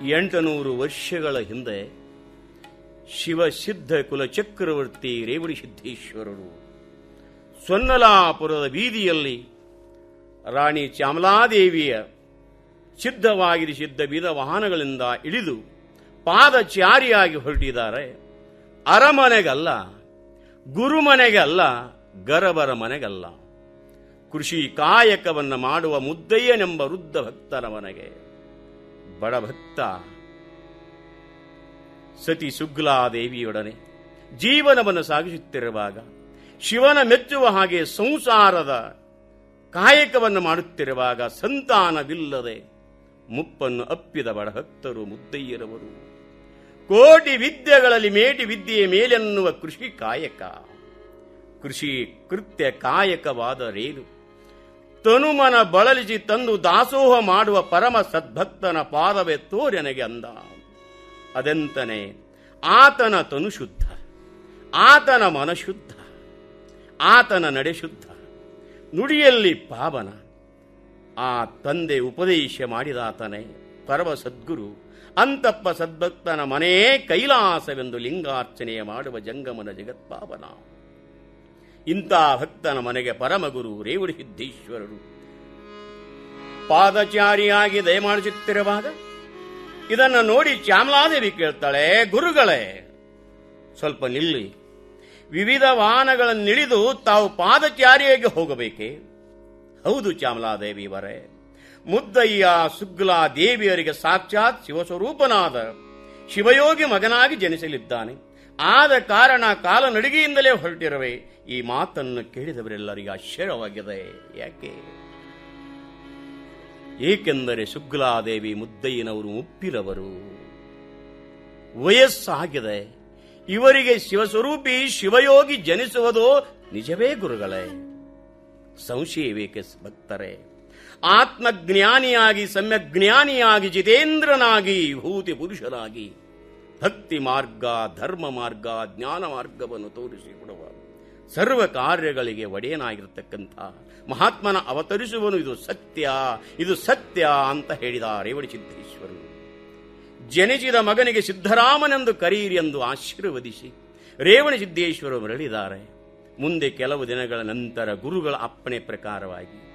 ಎಂಟುನೂರು ವರ್ಷಗಳ ಹಿಂದೆ ಶಿವಸಿದ್ಧ ಕುಲ ಚಕ್ರವರ್ತಿ ರೇವಡಿ ಸಿದ್ದೇಶ್ವರರು ಸೊನ್ನಲಾಪುರದ ಬೀದಿಯಲ್ಲಿ ರಾಣಿ ಚಾಮಲಾದೇವಿಯ ಸಿದ್ಧವಾಗಿರಿಸಿದ್ದ ವಿಧ ವಾಹನಗಳಿಂದ ಇಳಿದು ಪಾದಚಾರಿಯಾಗಿ ಹೊರಟಿದ್ದಾರೆ ಅರಮನೆಗಲ್ಲ ಗುರುಮನೆಗಲ್ಲ ಗರಬರ ಮನೆಗಲ್ಲ ಕೃಷಿ ಕಾಯಕವನ್ನು ಮಾಡುವ ಮುದ್ದಯ್ಯನೆಂಬ ವೃದ್ಧ ಭಕ್ತನ ಮನೆಗೆ ಬಡಭಕ್ತ ಸತಿ ಸುಗ್ಲಾದೇವಿಯೊಡನೆ ಜೀವನವನ್ನು ಸಾಗಿಸುತ್ತಿರುವಾಗ ಶಿವನ ಮೆಚ್ಚುವ ಹಾಗೆ ಸಂಸಾರದ ಕಾಯಕವನ್ನು ಮಾಡುತ್ತಿರುವಾಗ ಸಂತಾನವಿಲ್ಲದೆ ಮುಪ್ಪನ್ನು ಅಪ್ಪಿದ ಬಡಭಕ್ತರು ಮುದ್ದಯ್ಯರವರು ಕೋಟಿ ವಿದ್ಯೆಗಳಲ್ಲಿ ಮೇಟಿ ವಿದ್ಯೆಯ ಮೇಲೆನ್ನುವ ಕೃಷಿ ಕಾಯಕ ಕೃಷಿ ಕೃತ್ಯ ಕಾಯಕವಾದರೇನು ತನುಮನ ಬಳಲಿಸಿ ತಂದು ದಾಸೋಹ ಮಾಡುವ ಪರಮ ಸದ್ಭಕ್ತನ ಪಾದವೇ ತೋರೆನಗೆ ಅಂದ ಅದೆಂತನೆ ಆತನ ತನು ಶುದ್ಧ ಆತನ ಮನ ಶುದ್ಧ ಆತನ ನಡೆ ಶುದ್ಧ ನುಡಿಯಲ್ಲಿ ಪಾವನ ಆ ತಂದೆ ಉಪದೇಶ ಮಾಡಿದಾತನೇ ಪರಮ ಸದ್ಗುರು ಅಂತಪ್ಪ ಸದ್ಭಕ್ತನ ಮನೇ ಕೈಲಾಸವೆಂದು ಲಿಂಗಾರ್ಚನೆಯ ಮಾಡುವ ಜಂಗಮನ ಜಗತ್ಪಾವನ ಇಂಥ ಭಕ್ತನ ಮನೆಗೆ ಪರಮಗುರು ರೇವಡಿ ಸಿದ್ದೇಶ್ವರರು ಪಾದಚಾರಿಯಾಗಿ ದಯಮಾಡಿಸುತ್ತಿರುವಾಗ ಇದನ್ನು ನೋಡಿ ಚಾಮಲಾದೇವಿ ಕೇಳ್ತಾಳೆ ಗುರುಗಳೇ ಸ್ವಲ್ಪ ನಿಲ್ಲಿ ವಿವಿಧ ವಾಹನಗಳನ್ನಿಳಿದು ತಾವು ಪಾದಚಾರಿಯಾಗಿ ಹೋಗಬೇಕೆ ಹೌದು ಚಾಮಲಾದೇವಿ ವರೇ ಮುದ್ದಯ್ಯ ಸುಗ್ಲಾ ದೇವಿಯರಿಗೆ ಸಾಕ್ಷಾತ್ ಶಿವಸ್ವರೂಪನಾದ ಶಿವಯೋಗಿ ಮಗನಾಗಿ ಜನಿಸಲಿದ್ದಾನೆ ಆದ ಕಾರಣ ಕಾಲ ನಡಿಗೆಯಿಂದಲೇ ಹೊರಟಿರುವೆ ಈ ಮಾತನ್ನು ಕೇಳಿದವರೆಲ್ಲರಿಗೆ ಆಶ್ಚರ್ಯವಾಗಿದೆ ಯಾಕೆ ಏಕೆಂದರೆ ಸುಗ್ಲಾದೇವಿ ಮುದ್ದಯ್ಯನವರು ಮುಪ್ಪಿರವರು ವಯಸ್ಸಾಗಿದೆ ಇವರಿಗೆ ಶಿವಸ್ವರೂಪಿ ಶಿವಯೋಗಿ ಜನಿಸುವುದೋ ನಿಜವೇ ಗುರುಗಳೇ ಸಂಶಯವೇಕೆ ಭಕ್ತರೇ ಆತ್ಮಜ್ಞಾನಿಯಾಗಿ ಸಮ್ಯಜ್ಞಾನಿಯಾಗಿ ಜಿತೇಂದ್ರನಾಗಿ ಭೂತಿ ಪುರುಷನಾಗಿ ಭಕ್ತಿ ಮಾರ್ಗ ಧರ್ಮ ಮಾರ್ಗ ಜ್ಞಾನ ಮಾರ್ಗವನ್ನು ತೋರಿಸಿಕೊಡುವ ಸರ್ವ ಕಾರ್ಯಗಳಿಗೆ ಒಡೆಯನಾಗಿರತಕ್ಕಂಥ ಮಹಾತ್ಮನ ಅವತರಿಸುವನು ಇದು ಸತ್ಯ ಇದು ಸತ್ಯ ಅಂತ ಹೇಳಿದ ರೇವಡಿ ಸಿದ್ದೇಶ್ವರರು ಜನಿಸಿದ ಮಗನಿಗೆ ಸಿದ್ದರಾಮನೆಂದು ಕರೀರಿ ಎಂದು ಆಶೀರ್ವದಿಸಿ ರೇವಣ ಸಿದ್ದೇಶ್ವರರು ಮರಳಿದ್ದಾರೆ ಮುಂದೆ ಕೆಲವು ದಿನಗಳ ನಂತರ ಗುರುಗಳ ಅಪ್ಪಣೆ ಪ್ರಕಾರವಾಗಿ